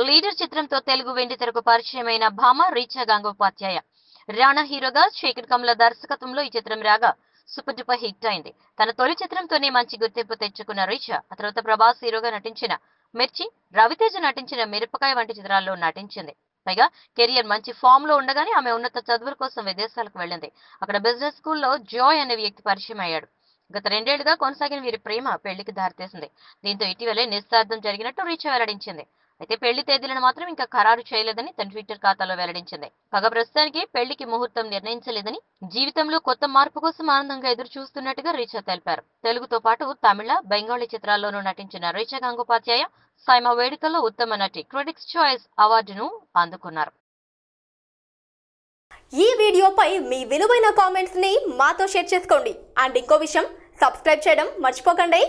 leader చిత్రంతో తెలుగు వెండి తెరకు పరిచయమైన భామ రీచా గంగోపాధ్యాయ రాణా హీరోగా శేఖర్ కమల దర్శకత్వంలో ఈ చిత్రం రాగా సూపర్ డూపర్ హిట్ అయింది తన తొలి చిత్రంతోనే మంచి గుర్తింపు తెచ్చుకున్న రీచా ఆ తర్వాత ప్రభాస్ హీరోగా నటించిన మిర్చి రవితేజ నటించిన మిరపకాయ వంటి చిత్రాల్లో నటించింది పైగా కెరియర్ మంచి ఫామ్ లో ఉండగానే ఆమె ఉన్నత చదువుల కోసం విదేశాలకు వెళ్ళింది అక్కడ బిజినెస్ స్కూల్లో జాయ్ అనే వ్యక్తి పరిచయం అయ్యాడు గత రెండేళ్లుగా కొనసాగిన వీరి ప్రేమ పెళ్లికి దారితీసింది దీంతో ఇటీవలే నిశ్చితార్థం జరిగినట్టు రీచా వెల్లడించింది అయితే పెళ్లి తేదీలను మాత్రం ఇంకా ఖరారు చేయలేదని తన ట్విట్టర్ ఖాతాలో వెల్లడించింది కాగా ప్రస్తుతానికి పెళ్లికి ముహూర్తం నిర్ణయించలేదని జీవితంలో కొత్త మార్పు కోసం ఆనందంగా ఎదురు చూస్తున్నట్టుగా రీచా తెలిపారు తెలుగుతో పాటు తమిళ బెంగాలీ చిత్రాల్లోనూ నటించిన రీచా గంగోపాధ్యాయ సైమా వేడుకల్లో ఉత్తమ నటి క్రిటిక్స్ చాయిస్ అవార్డును అందుకున్నారు ఈ వీడియోపై మీ విలువైన కామెంట్స్ ని మాతో షేర్ చేసుకోండి అండ్ ఇంకో విషయం సబ్స్క్రైబ్ చేయడం మర్చిపోకండి